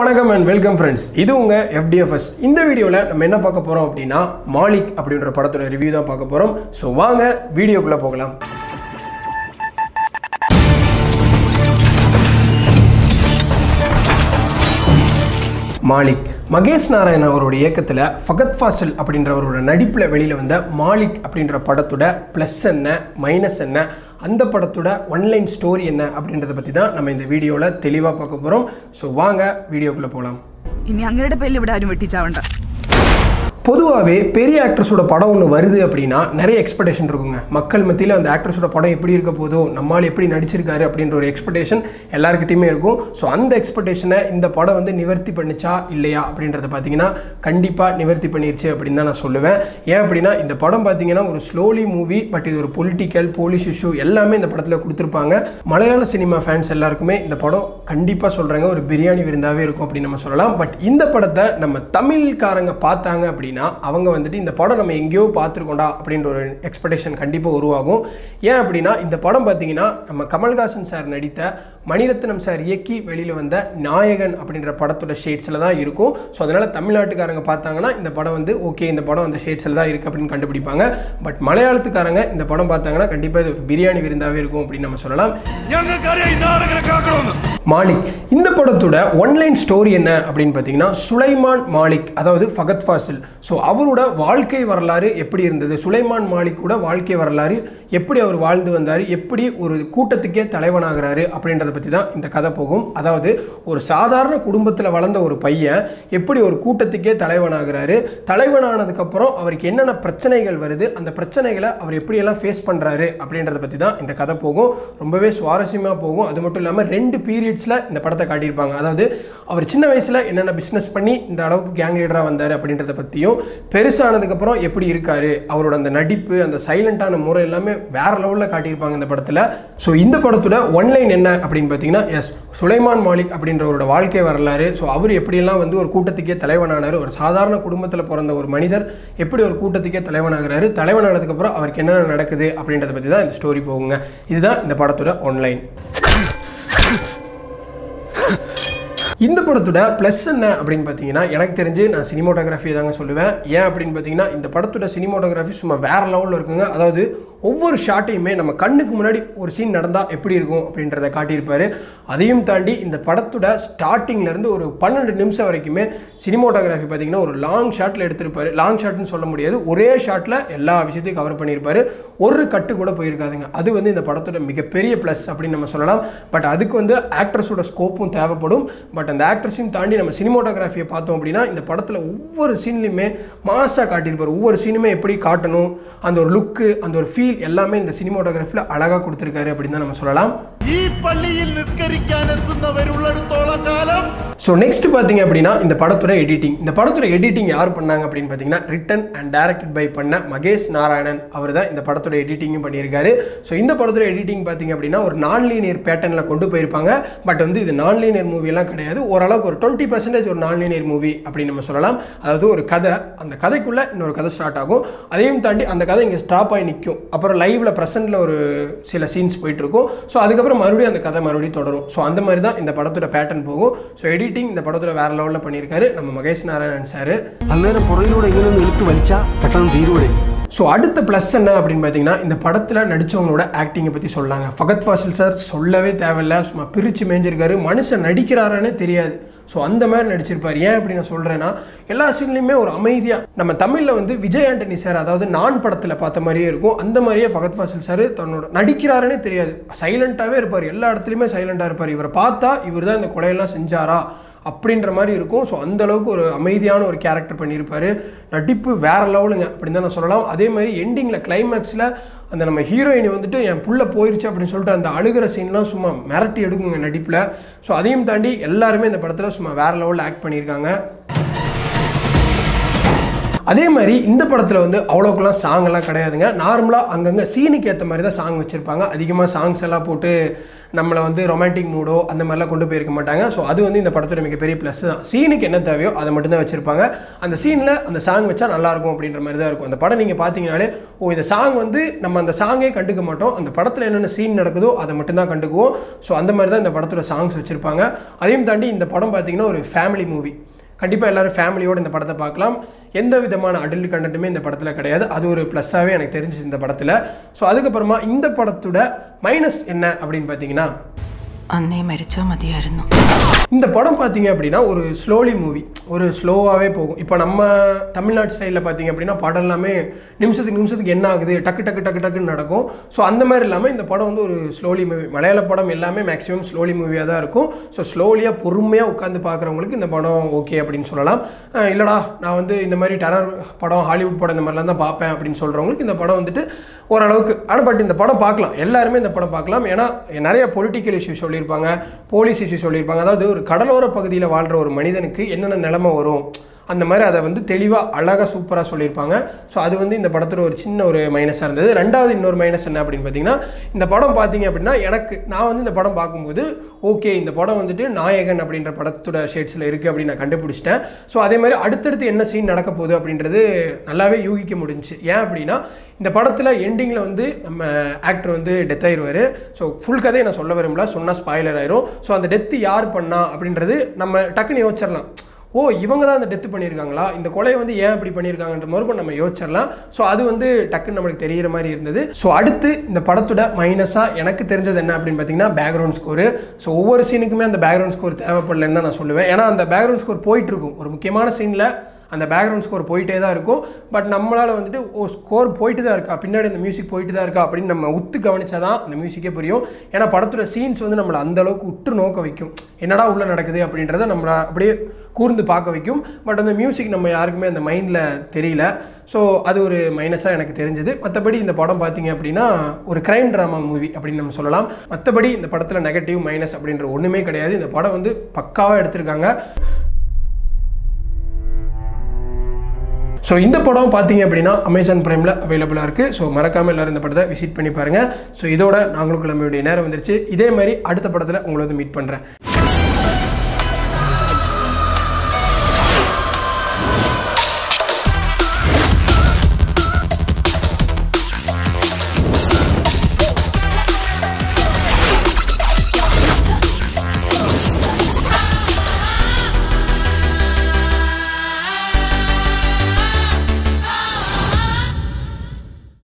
வணக்கம் and welcome friends இது உங்கள் எஃப்டிஎஃப்எஸ் இந்த வீடியோவில் நம்ம என்ன பார்க்க போகிறோம் அப்படின்னா மாலிக் அப்படின்ற படத்தோட ரிவ்யூ தான் பார்க்க போகிறோம் ஸோ வாங்க வீடியோக்குள்ளே போகலாம் மாலிக் மகேஷ் நாராயண் அவரோட இயக்கத்தில் ஃபகத் ஃபாசில் அப்படின்றவரோட நடிப்பில் வெளியில் வந்த மாலிக் அப்படின்ற படத்தோட ப்ளஸ் என்ன மைனஸ் என்ன அந்த படத்தோட ஒன்லைன் ஸ்டோரி என்ன அப்படின்றத பற்றி தான் நம்ம இந்த வீடியோவில் தெளிவாக பார்க்க போகிறோம் ஸோ வாங்க வீடியோக்குள்ளே போகலாம் ഇനി അങ്ങയുടെ പേരിൽ ഇവിടെ ആരും വെട്ടിച്ചാവണ്ട பொதுவாகவே பெரிய ஆக்ட்ரஸோட படம் ஒன்று வருது அப்படின்னா நிறைய எக்ஸ்பெக்டேஷன் இருக்குங்க மக்கள் மத்தியில் அந்த ஆக்ட்ரஸோட படம் எப்படி இருக்க போதோ நம்மால் எப்படி நடிச்சிருக்காரு அப்படின்ற ஒரு எக்ஸ்பெக்டேஷன் எல்லாருக்கிட்டையுமே இருக்கும் ஸோ அந்த எக்ஸ்பெக்டேஷனை இந்த படம் வந்து நிவர்த்தி பண்ணுச்சா இல்லையா அப்படின்றத பார்த்தீங்கன்னா கண்டிப்பாக நிவர்த்தி பண்ணிருச்சு அப்படின்னு தான் நான் சொல்லுவேன் ஏன் அப்படின்னா இந்த படம் பார்த்தீங்கன்னா ஒரு ஸ்லோலி மூவி பட் இது ஒரு பொலிட்டிக்கல் போலீஸ் இஷ்யூ எல்லாமே இந்த படத்தில் கொடுத்துருப்பாங்க மலையாள சினிமா ஃபேன்ஸ் எல்லாருக்குமே இந்த படம் கண்டிப்பாக சொல்கிறாங்க ஒரு பிரியாணி விருந்தாவே இருக்கும் அப்படின்னு நம்ம சொல்லலாம் பட் இந்த படத்தை நம்ம தமிழ்காரங்க பார்த்தாங்க அப்படின்னா அவங்க வந்துட்டு இந்த படம் நம்ம எங்கேயோ பார்த்துருக்கோண்டா அப்படின்ற ஒரு எக்ஸ்பெக்டேஷன் கண்டிப்பாக உருவாகும் ஏன் அப்படின்னா இந்த படம் பார்த்தீங்கன்னா நம்ம கமல்ஹாசன் சார் நடித்த மணிரத்னம் சார் இயக்கி வெளியில் வந்த நாயகன் அப்படின்ற படத்தோட ஷேட்ஸில் தான் இருக்கும் ஸோ அதனால் தமிழ்நாட்டுக்காரங்க பார்த்தாங்கன்னா இந்த படம் வந்து ஓகே இந்த படம் அந்த ஷேட்ஸில் தான் இருக்குது அப்படின்னு கண்டுபிடிப்பாங்க பட் மலையாளத்துக்காரங்க இந்த படம் பார்த்தாங்கன்னா கண்டிப்பாக இது ஒரு பிரியாணி விருந்தாவே இருக்கும் அப்படின்னு நம்ம சொல்லலாம் ഞങ്ങൾക്കറിയാം ഈ നാടുകളെ കാക്കണമെന്ന് மாலிக் இந்த படத்தோட ஒன்லைன் ஸ்டோரி என்ன அப்படின்னு பார்த்தீங்கன்னா சுலைமான் மாலிக் அதாவது ஃபகத் ஃபாசில் ஸோ அவரோட வாழ்க்கை வரலாறு எப்படி இருந்தது சுலைமான் மாலிக்கோட வாழ்க்கை வரலாறு எப்படி அவர் வாழ்ந்து வந்தார் எப்படி ஒரு கூட்டத்துக்கே தலைவனாகிறாரு அப்படின்றத பற்றி தான் இந்த கதை போகும் அதாவது ஒரு சாதாரண குடும்பத்தில் வளர்ந்த ஒரு பையன் எப்படி ஒரு கூட்டத்துக்கே தலைவனாகிறாரு தலைவனானதுக்கப்புறம் அவருக்கு என்னென்ன பிரச்சனைகள் வருது அந்த பிரச்சனைகளை அவர் எப்படியெல்லாம் ஃபேஸ் பண்ணுறாரு அப்படின்றத பற்றி தான் இந்த கதை போகும் ரொம்பவே சுவாரஸ்யமாக போகும் அது மட்டும் இல்லாமல் ரெண்டு பீரியட்ஸில் இந்த படத்தை காட்டியிருப்பாங்க அதாவது அவர் சின்ன வயசில் என்னென்ன பிஸ்னஸ் பண்ணி இந்த அளவுக்கு கேங் லீடராக வந்தார் அப்படின்றத பற்றியும் பெருசானதுக்கப்புறம் எப்படி இருக்காரு அவரோட அந்த நடிப்பு அந்த சைலண்டான முறை எல்லாமே வேற லெவலில் காட்டியிருப்பாங்க இந்த படத்தில் ஸோ இந்த படத்தோட ஒன்லைன் என்ன அப்படின்னு பார்த்தீங்கன்னா எஸ் சுலைமான் மாலிக் அப்படின்றவரோட வாழ்க்கை வரலாறு ஸோ அவர் எப்படியெல்லாம் வந்து ஒரு கூட்டத்துக்கே தலைவனானார் ஒரு சாதாரண குடும்பத்தில் பிறந்த ஒரு மனிதர் எப்படி ஒரு கூட்டத்துக்கே தலைவனாகிறாரு தலைவனானதுக்கப்புறம் அவருக்கு என்னென்ன நடக்குது அப்படின்றத பற்றி தான் இந்த ஸ்டோரி போகுங்க இதுதான் இந்த படத்தோட ஒன்லைன் இந்த படத்தோட ப்ளஸ் என்ன அப்படின்னு பார்த்தீங்கன்னா எனக்கு தெரிஞ்சு நான் சினிமோட்டோகிராஃபி தாங்க சொல்லுவேன் ஏன் அப்படின்னு பார்த்தீங்கன்னா இந்த படத்தோட சினிமோட்டோகிராஃபி சும்மா வேற லெவலில் இருக்குங்க அதாவது ஒவ்வொரு ஷாட்டையுமே நம்ம கண்ணுக்கு முன்னாடி ஒரு சீன் நடந்தால் எப்படி இருக்கும் அப்படின்றத காட்டியிருப்பாரு அதையும் தாண்டி இந்த படத்தோட ஸ்டார்டிங்லேருந்து ஒரு பன்னெண்டு நிமிஷம் வரைக்குமே சினிமோட்டோகிராஃபி பார்த்தீங்கன்னா ஒரு லாங் ஷாட்டில் எடுத்திருப்பாரு லாங் ஷாட்னு சொல்ல முடியாது ஒரே ஷாட்டில் எல்லா விஷயத்தையும் கவர் பண்ணியிருப்பாரு ஒரு கட்டு கூட போயிருக்காதுங்க அது வந்து இந்த படத்தோட மிகப்பெரிய ப்ளஸ் அப்படின்னு நம்ம சொல்லலாம் பட் அதுக்கு வந்து ஆக்ட்ரஸோட ஸ்கோப்பும் தேவைப்படும் பட் அந்த ஆக்ட்ரஸையும் தாண்டி நம்ம சினிமோட்டோகிராஃபியை பார்த்தோம் அப்படின்னா இந்த படத்தில் ஒவ்வொரு சீன்லையுமே மாசாக காட்டியிருப்பார் ஒவ்வொரு சீனுமே எப்படி காட்டணும் அந்த ஒரு லுக்கு அந்த ஒரு ஃபீல் எல்லாமே இந்த சினிமோட்டோகிராஃபியில் அழகாக கொடுத்துருக்காரு அப்படின்னு தான் நம்ம சொல்லலாம் ഈ പള്ളിയിൽ നിസ്കരിക്കാൻ എത്തുന്നവരുള്ളിടത്തോളം കാലം ஸோ நெக்ஸ்ட் பார்த்தீங்க அப்படின்னா இந்த படத்தோட எடிட்டிங் இந்த படத்தோட எடிட்டிங் யார் பண்ணாங்க அப்படின்னு பார்த்தீங்கன்னா ரிட்டன் அண்ட் டைரக்டட் பை பண்ண மகேஷ் நாராயணன் அவர் தான் இந்த படத்தோட எடிட்டிங்கும் பண்ணியிருக்காரு ஸோ இந்த படத்தோட எடிட்டிங் பார்த்தீங்க அப்படின்னா ஒரு நான் லீனியர் பேட்டர்னில் கொண்டு போயிருப்பாங்க பட் வந்து இது நான் லீனியர் மூவியெல்லாம் கிடையாது ஓரளவுக்கு ஒரு டுவெண்ட்டி பர்சன்டேஜ் ஒரு நான் லீனியர் மூவி அப்படின்னு நம்ம சொல்லலாம் அதாவது ஒரு கதை அந்த கதைக்குள்ளே இன்னொரு கதை ஸ்டார்ட் ஆகும் அதையும் தாண்டி அந்த கதை இங்கே ஸ்டாப் ஆகி நிற்கும் அப்புறம் லைவ்ல ப்ரெசென்ட்டில் ஒரு சில சீன்ஸ் போயிட்டு இருக்கும் ஸோ அதுக்கப்புறம் மறுபடியும் அந்த கதை மறுபடியும் தொடரும் ஸோ அந்த மாதிரி தான் இந்த படத்தோட பேட்டர்ன் போகும் ஸோ எடிட்டிங் இந்த படத்தோட வேற லெவலில் பண்ணியிருக்காரு நம்ம மகேஷ் நாராயணன் சார் അന്നേരം പുറകിലൂടെ ഇങ്ങനെ ഒന്ന് ഇളുത്ത് വലിച്ചാ പെട്ടെന്ന് തീരൂടെ ஸோ அடுத்த ப்ளஸ் என்ன அப்படின்னு பார்த்தீங்கன்னா இந்த படத்தில் நடித்தவங்களோட ஆக்டிங்கை பற்றி சொல்லாங்க ஃபகத் ஃபாசில் சார் சொல்லவே தேவையில்ல சும்மா பிரித்து மேய்ஞ்சிருக்காரு மனுஷன் நடிக்கிறாரானே தெரியாது ஸோ அந்த மாதிரி நடிச்சிருப்பார் ஏன் அப்படி நான் சொல்கிறேன்னா எல்லா சீன்லையுமே ஒரு அமைதியாக நம்ம தமிழில் வந்து விஜய் ஆண்டனி சார் அதாவது நான் படத்தில் பார்த்த மாதிரியே இருக்கும் அந்த மாதிரியே ஃபகத் ஃபாசில் சார் தன்னோட நடிக்கிறாருன்னே தெரியாது சைலண்ட்டாகவே இருப்பார் எல்லா இடத்துலையுமே சைலண்ட்டாக இருப்பார் இவரை பார்த்தா இவர் தான் இந்த கொலையெல்லாம் செஞ்சாரா அப்படின்ற மாதிரி இருக்கும் ஸோ அந்த அளவுக்கு ஒரு அமைதியான ஒரு கேரக்டர் பண்ணியிருப்பாரு நடிப்பு வேற லெவலுங்க அப்படின்னு தான் நான் சொல்லலாம் அதே மாதிரி எண்டிங்கில் கிளைமேக்ஸில் அந்த நம்ம ஹீரோயினி வந்துட்டு என் புள்ள போயிருச்சு அப்படின்னு சொல்லிட்டு அந்த அழுகிற சீன்லாம் சும்மா மிரட்டி எடுக்குங்க நடிப்பில் ஸோ அதையும் தாண்டி எல்லாருமே இந்த படத்தில் சும்மா வேற லெவலில் ஆக்ட் பண்ணியிருக்காங்க அதே மாதிரி இந்த படத்தில் வந்து அவ்வளோக்கெல்லாம் சாங் எல்லாம் கிடையாதுங்க நார்மலாக அங்கங்கே சீனுக்கு ஏற்ற மாதிரி தான் சாங் வச்சுருப்பாங்க அதிகமாக சாங்ஸ் எல்லாம் போட்டு நம்மளை வந்து ரொமான்டிக் மூடோ அந்த மாதிரிலாம் கொண்டு போயிருக்க மாட்டாங்க ஸோ அது வந்து இந்த படத்தோட மிகப்பெரிய ப்ளஸ் தான் சீனுக்கு என்ன தேவையோ அதை மட்டும்தான் வச்சுருப்பாங்க அந்த சீனில் அந்த சாங் வச்சா நல்லாயிருக்கும் அப்படின்ற மாதிரி தான் இருக்கும் அந்த படம் நீங்கள் பார்த்தீங்கனாலே ஓ இந்த சாங் வந்து நம்ம அந்த சாங்கே கண்டுக்க மாட்டோம் அந்த படத்தில் என்னென்ன சீன் நடக்குதோ அதை மட்டும்தான் கண்டுக்குவோம் ஸோ அந்த மாதிரி தான் இந்த படத்தோட சாங்ஸ் வச்சுருப்பாங்க அதையும் தாண்டி இந்த படம் பார்த்தீங்கன்னா ஒரு ஃபேமிலி மூவி கண்டிப்பாக எல்லாரும் ஃபேமிலியோடு இந்த படத்தை பார்க்கலாம் எந்த விதமான அடல்ட் கண்டென்ட்டுமே இந்த படத்தில் கிடையாது அது ஒரு ப்ளஸ்ஸாகவே எனக்கு தெரிஞ்சுச்சு இந்த படத்தில் ஸோ அதுக்கப்புறமா இந்த படத்தோட மைனஸ் என்ன அப்படின்னு பார்த்தீங்கன்னா അന്നേ മരിച്ചാൽ മതിയായിരുന്നു இந்த படம் பார்த்தீங்க அப்படின்னா ஒரு ஸ்லோலி மூவி ஒரு ஸ்லோவாகவே போகும் இப்போ நம்ம தமிழ்நாடு ஸ்டைலில் பார்த்தீங்க அப்படின்னா படம் எல்லாமே நிமிஷத்துக்கு நிமிஷத்துக்கு என்ன ஆகுது டக்கு டக்கு டக்கு டக்குன்னு நடக்கும் ஸோ அந்த மாதிரி இல்லாமல் இந்த படம் வந்து ஒரு ஸ்லோலி மூவி மலையாள படம் எல்லாமே மேக்ஸிமம் ஸ்லோலி மூவியாக தான் இருக்கும் ஸோ ஸ்லோலியாக பொறுமையாக உட்காந்து பார்க்குறவங்களுக்கு இந்த படம் ஓகே அப்படின்னு சொல்லலாம் அஹ் இல்லைடா நான் வந்து இந்த மாதிரி டெரர் படம் ஹாலிவுட் படம் இந்த மாதிரிலாம் தான் பார்ப்பேன் அப்படின்னு சொல்கிறவங்களுக்கு இந்த படம் வந்துட்டு ஓரளவுக்கு ஆனால் பட் இந்த படம் பார்க்கலாம் எல்லாருமே இந்த படம் பார்க்கலாம் ஏன்னா நிறைய பொலிட்டிக்கல் இஷ்யூ சொல்லியிருப்பாங்க போலீஸ் இஷ்யூ சொல்லியிருப்பாங்க அதாவது ஒரு கடலோர பகுதியில் வாழ்கிற ஒரு மனிதனுக்கு என்னென்ன நிலைமை வரும் அந்த மாதிரி அதை வந்து தெளிவாக அழகாக சூப்பராக சொல்லியிருப்பாங்க ஸோ அது வந்து இந்த படத்தோட ஒரு சின்ன ஒரு மைனஸாக இருந்தது ரெண்டாவது இன்னொரு மைனஸ் என்ன அப்படின்னு பார்த்தீங்கன்னா இந்த படம் பார்த்தீங்க அப்படின்னா எனக்கு நான் வந்து இந்த படம் பார்க்கும்போது ஓகே இந்த படம் வந்துட்டு நாயகன் அப்படின்ற படத்தோட ஷேட்ஸில் இருக்குது அப்படின்னு நான் கண்டுபிடிச்சிட்டேன் ஸோ அதே மாதிரி அடுத்தடுத்து என்ன சீன் நடக்க போகுது அப்படின்றது நல்லாவே யூகிக்க முடிஞ்சுச்சு ஏன் அப்படின்னா இந்த படத்தில் எண்டிங்கில் வந்து நம்ம ஆக்டர் வந்து டெத் ஆயிடுவார் ஸோ ஃபுல் கதையை நான் சொல்ல விரும்பல சொன்னால் ஸ்பாய்லர் ஆயிரும் ஸோ அந்த டெத்து யார் பண்ணா அப்படின்றது நம்ம டக்குன்னு யோசிச்சிடலாம் ஓ இவங்க தான் அந்த டெத்து பண்ணியிருக்காங்களா இந்த கொலையை வந்து ஏன் இப்படி பண்ணியிருக்காங்கன்ற மாதிரி நம்ம யோசிச்சிடலாம் ஸோ அது வந்து டக்குன்னு நம்மளுக்கு தெரியிற மாதிரி இருந்தது ஸோ அடுத்து இந்த படத்தோட மைனஸாக எனக்கு தெரிஞ்சது என்ன அப்படின்னு பார்த்தீங்கன்னா பேக்ரவுண்ட் ஸ்கோரு ஸோ ஒவ்வொரு சீனுக்குமே அந்த பேக்ரவுண்ட் ஸ்கோர் தேவைப்படலன்னு தான் நான் சொல்லுவேன் ஏன்னா அந்த பேக்ரவுண்ட் ஸ்கோர் போயிட்டு இருக்கும் ஒரு முக்கியமான சீனில் அந்த பேக்ரவுண்ட் ஸ்கோர் போயிட்டே தான் இருக்கும் பட் நம்மளால் வந்துட்டு ஓ ஸ்கோர் போயிட்டு தான் இருக்கா பின்னாடி அந்த மியூசிக் போயிட்டு தான் இருக்கா அப்படின்னு நம்ம உத்து கவனிச்சா தான் அந்த மியூசிக்கே புரியும் ஏன்னா படத்தோட சீன்ஸ் வந்து நம்மளை அந்த அளவுக்கு உற்று நோக்க வைக்கும் என்னடா உள்ளே நடக்குது அப்படின்றத நம்மளை அப்படியே கூர்ந்து பார்க்க வைக்கும் பட் அந்த மியூசிக் நம்ம யாருக்குமே அந்த மைண்டில் தெரியல ஸோ அது ஒரு மைனஸாக எனக்கு தெரிஞ்சது மற்றபடி இந்த படம் பார்த்தீங்க அப்படின்னா ஒரு கிரைம் ட்ராமா மூவி அப்படின்னு நம்ம சொல்லலாம் மற்றபடி இந்த படத்தில் நெகட்டிவ் மைனஸ் அப்படின்ற ஒன்றுமே கிடையாது இந்த படம் வந்து பக்காவாக எடுத்திருக்காங்க ஸோ இந்த படம் பார்த்தீங்க அப்படின்னா அமேசான் பிரைமில் அவைலபிளாக இருக்குது ஸோ மறக்காமல் எல்லாரும் இந்த படத்தை விசிட் பண்ணி பாருங்கள் ஸோ இதோட நாங்களும் கிளம்பியுடைய நேரம் வந்துருச்சு இதே மாதிரி அடுத்த படத்தில் உங்களை வந்து மீட் பண்ணுறேன்